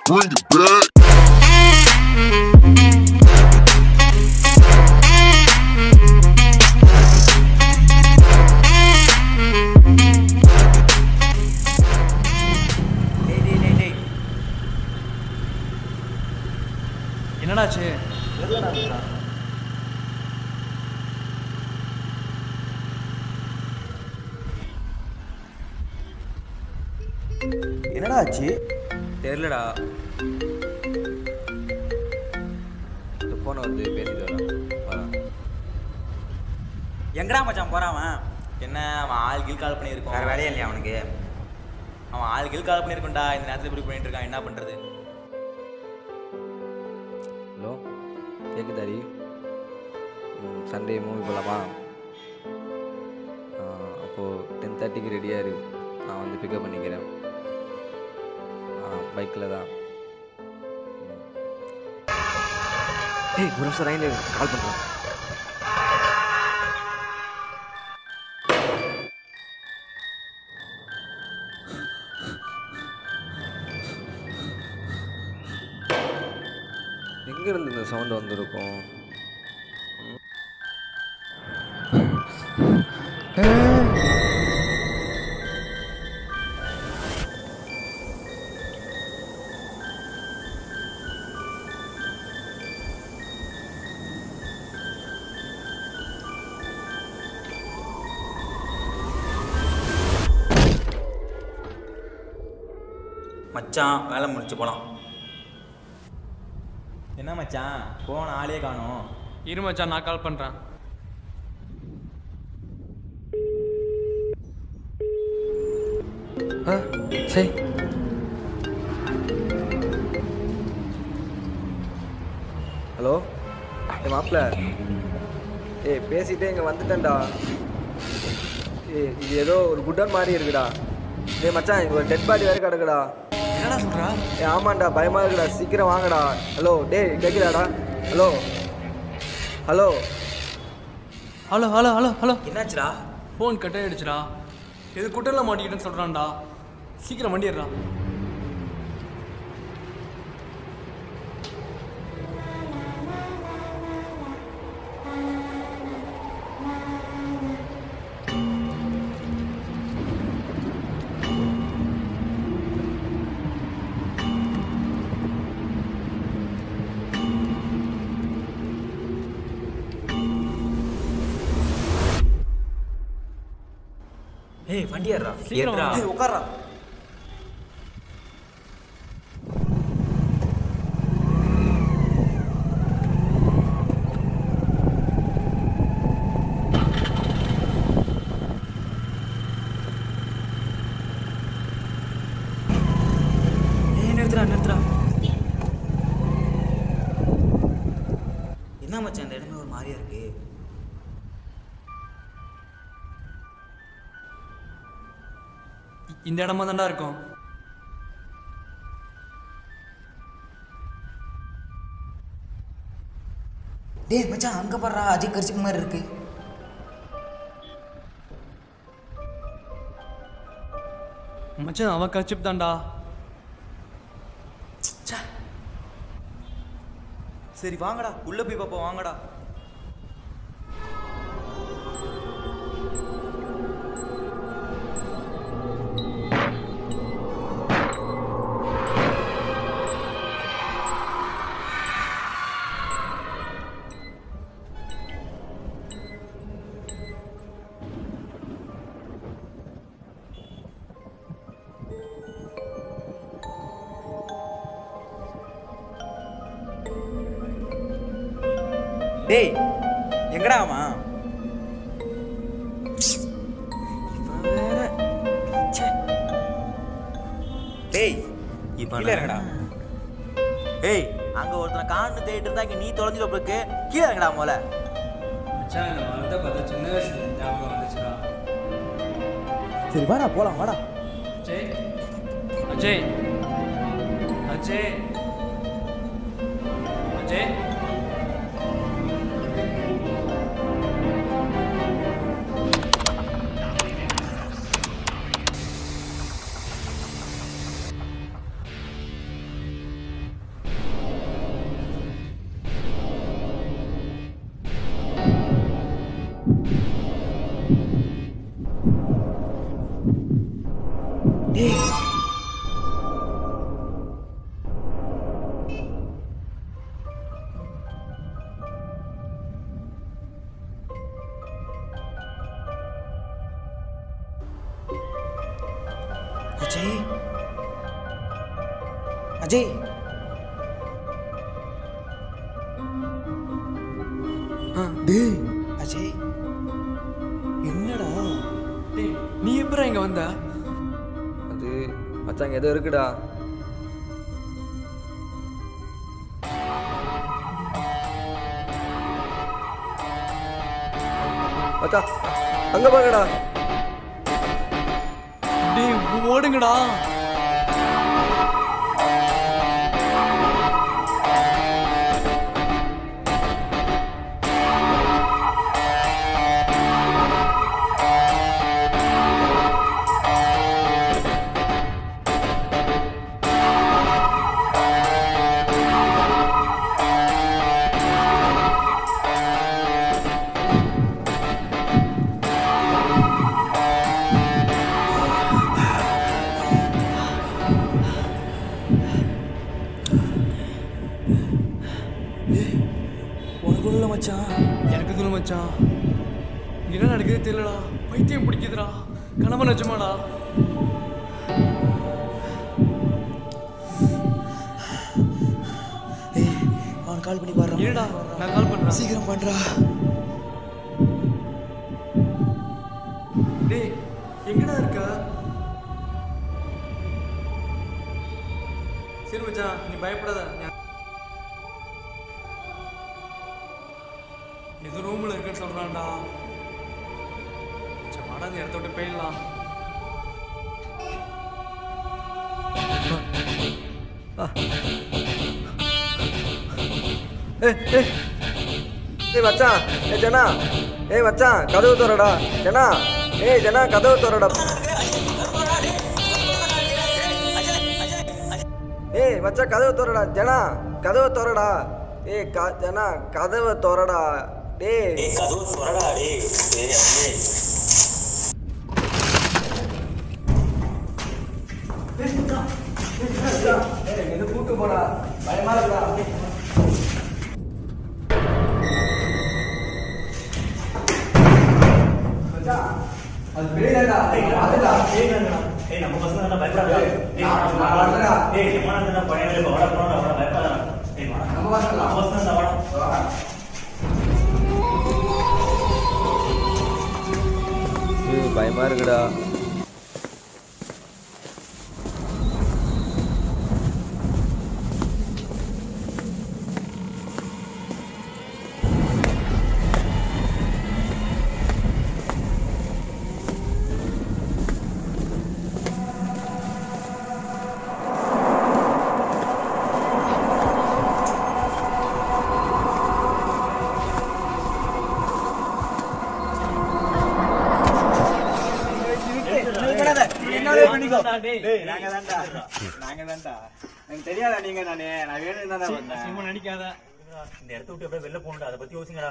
Bring it back. டேய் டேய் டேய் டேய் என்னடாச்சு என்னடா ஆச்சு தெரிலடா இந்த ஃபோனை வந்து பேசிட்டு வரேன் வரேன் எங்கடா மச்சான் போறான் அவன் என்ன அவன் ஆள் கீழ் கால் பண்ணியிருக்கோம் வேற வேலையே இல்லையா அவனுக்கு அவன் ஆள் கீழ் கால் பண்ணியிருக்கோம்டா இந்த நேரத்தில் இப்படி பண்ணிட்டு இருக்கான் என்ன பண்றது ஹலோ கேக்குதாடி சண்டே மூவி போகலாமா அப்போது டென் தேர்ட்டிக்கு ரெடியாக இரு நான் வந்து பிக்கப் பண்ணிக்கிறேன் பைக்கில் தான் ஏய் ஒரு நிமிஷம் ரைண்டு கால் பண்ணுறேன் எங்கேருந்து இந்த சவுண்டு வந்திருக்கும் மச்சான் வேலை முடிச்சு போலாம் என்ன மச்சான் போன ஆளே காணோம் இரு மச்சான் நான் கால் பண்ணுறேன் ஆ சரி ஹலோ ஏ மாப்பிள்ள ஏய் பேசிட்டே இங்கே வந்துட்டேன்டா ஏய் இது ஏதோ ஒரு குட்டன் மாதிரி இருக்குடா ஏய் மச்சான் இங்க ஒரு டெட் பாடி வேறு கிடக்குடா என்னடா சொல்கிறா ஏ ஆமாண்டா பயமாக இருக்குடா சீக்கிரம் வாங்கடா ஹலோ டேய் கேட்குதாடா hello hello hello hello hello hello என்னாச்சுடா ஃபோன் கட் ஆயிடுச்சுடா இது குட்டரில் மாட்டிக்கிட்டேன்னு சொல்கிறான்டா சீக்கிரம் வண்டி ஏறுடா ஏய் வண்டி ஏறா சீக்கிரம் வா. ஏய் உட்கார்றா ஏய் நிறுத்துறா நிறுத்துறா என்ன மச்சான் இந்த இடமே ஒரு மாதிரியா இருக்கு இந்த இடமா தான்டா இருக்கும் டேய் மச்சான் அங்க பாடுறா அஜய் கரிசிக்கு மாதிரி இருக்கு மச்சான் அவன் கச்சிப் தான்டா சரி வாங்கடா உள்ள போய் பாப்போம் வாங்கடா டேய் எங்கடா அவன் இவன் வேற. ச்சே. டேய் கீழே இறங்கடா ஏய் அங்க ஒருத்தனை காண்டு தேடிட்டு இருந்தா இங்க நீ தொலைஞ்சு இருக்கு கீழே இறங்கடா முதல்ல மச்சான் இந்த மரத்தை பார்த்தா சின்ன வயசுல ஞாபகம் வந்துச்சுடா சரி வாடா போலாம் வாடா அஜய் அஜய் அஜய் அஜய் அஜய் டேய் அஜய் என்னடா டேய் நீ எப்படா இங்க வந்த அது மச்சான் ஏதோ இருக்குடா அக்கா அங்க பாருங்கடா டேய் ஓடுங்கடா உனக்கு உள்ள மச்சான் எனக்கு சொல்லு மச்சான் இங்க என்ன நடக்குது தெரியலடா பைத்தியம் பிடிக்குதுடா கணவன் நிஜமாடா ஏய் அவன் கால் பண்ணி பாடுறான் இருடா நான் கால் பண்றேன் சீக்கிரம் பண்றா டேய் எங்கடா இருக்க சரி மச்சான் நீ பயப்படாத நான் எது ரூம்ல இருக்குன்னு சொல்றான்டா சரி வாடா இந்த இடத்த விட்டு போயிடலாம் ஏய் ஏய் ஏய் மச்சான் ஏய் ஜனா ஏய் மச்சான் கதவு தோறடா ஜனா ஏய் ஜனா கதவு தோறடா ஏய் மச்சான் கதவு தோறடா ஜனா கதவு தோறடா ஏய் க ஜனா கதவை தோறடா டேய் கூட்டு போடா பயமா இருக்கா அது பெரியடா அதுடா ஏய் நம்ம பசங்க என்ன பயப்படாத ஏய் நான் வரலடா ஏய் எம்மா என்ன பையன் இப்ப வட போறா வட பயப்படாத ஏய் வா நம்ம பசங்க நம்ம பசங்க வட ஏய் பயமா இருக்குடா நடிக்காத இந்த இடத்த விட்டு அப்படியே வெளில போகணும்டா அதை பத்தி யோசிங்கடா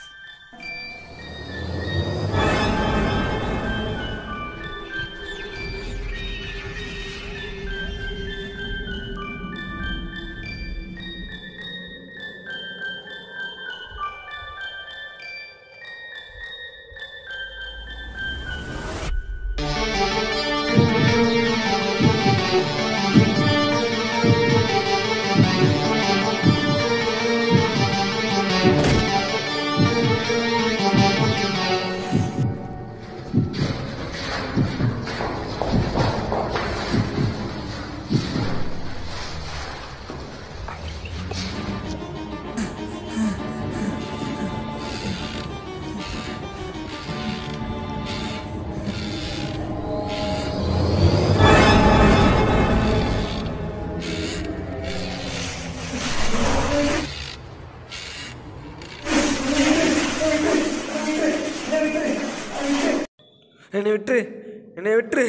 என்னை விட்டுரு என்னை விட்டுரு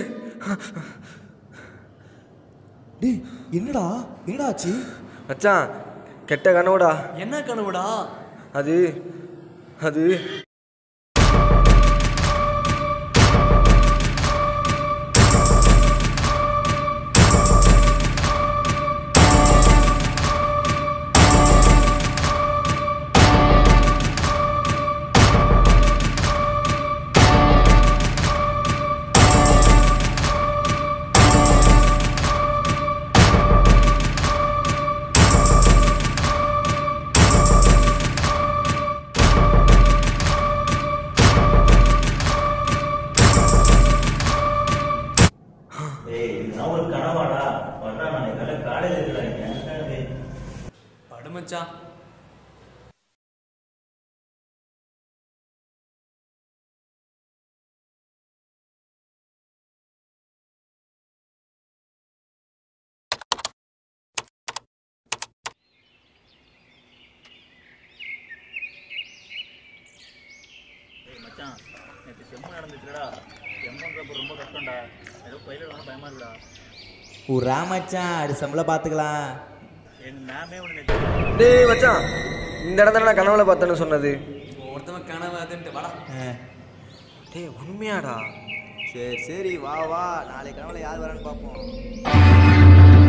டேய் என்னடா என்னடா ஆச்சு மச்சான் கெட்ட கனவுடா என்ன கனவுடா அது அது காலேஜ் இருக்குடா இங்க டேய் படு மச்சான் ஏய் மச்சான் நேற்று செம்மு நடந்துச்சுடா செம்முன்றப்ப ரொம்ப கஷ்டம்டா ஏதோ பயில ரொம்ப பயமா இருக்குடா ஒரு மச்சான் அடுத்த சம்பளம் பார்த்துக்கலாம் எங்க மேமே ஒன்று நேற்று டேய் மச்சான் இந்த இடத்துல நான் கனவுல பார்த்தேன்னு சொன்னது ஒருத்தவன் கனவு அதுன்ட்டு வாடா டேய் உண்மையாடா சரி சரி வா வா நாளைக்கு கனவுல யார் வரான்னு பார்ப்போம்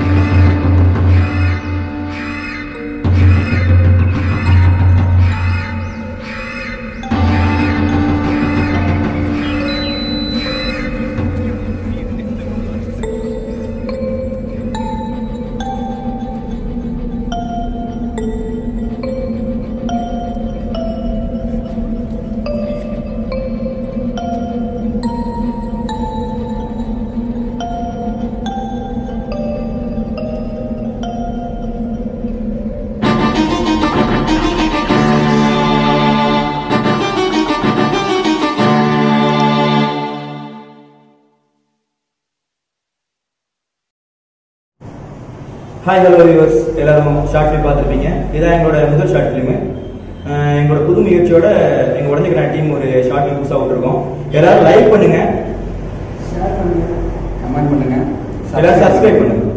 ஹாய் ஹலோ வியூவர்ஸ் எல்லாரும் ஷார்ட் ஃபிலிம் பார்த்துருப்பீங்க இதான் எங்களோட முதல் ஷார்ட் ஃபிலிமு எங்களோட புது முயற்சியோட எங்கள் உடஞ்சிக்கிற டீம் ஒரு ஷார்ட் ஃபிலிம் புதுசாக விட்டுருக்கோம் எல்லாரும் லைக் பண்ணுங்க ஷேர் பண்ணுங்க கமெண்ட் பண்ணுங்க எல்லாரும் சப்ஸ்கிரைப் பண்ணுங்க